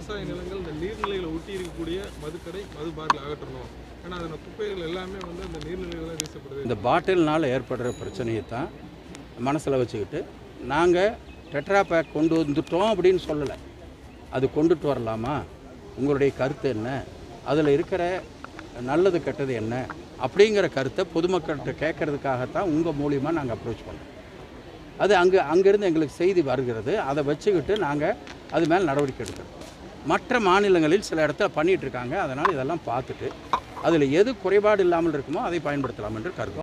விவசாய நிலங்கள் இந்த நீர்நிலைகளை ஒட்டி இருக்கக்கூடிய மதுக்கடை மது பாட்டில் அகற்றணும் ஏன்னா அதில் குப்பைகள் எல்லாமே வந்து அந்த நீர்நிலைகளில் வீசப்படுது இந்த பாட்டில்னால் ஏற்படுற பிரச்சனையை தான் மனசில் வச்சுக்கிட்டு நாங்கள் டெட்ரா பேக் கொண்டு வந்துட்டோம் அப்படின்னு சொல்லலை அது கொண்டுட்டு வரலாமா உங்களுடைய கருத்து என்ன அதில் இருக்கிற நல்லது கெட்டது என்ன அப்படிங்கிற கருத்தை பொதுமக்கள்கிட்ட கேட்கறதுக்காகத்தான் உங்கள் மூலியமாக நாங்கள் அப்ரோச் பண்ணோம் அது அங்கே அங்கேருந்து எங்களுக்கு செய்தி வருகிறது அதை வச்சுக்கிட்டு நாங்கள் அது மேல் நடவடிக்கை எடுக்கிறோம் மற்ற மாநிலங்களில் சில இடத்துல பண்ணிகிட்டு இருக்காங்க அதனால் இதெல்லாம் பார்த்துட்டு அதில் எது குறைபாடு இல்லாமல் இருக்குமோ அதை பயன்படுத்தலாம் என்று கருத்து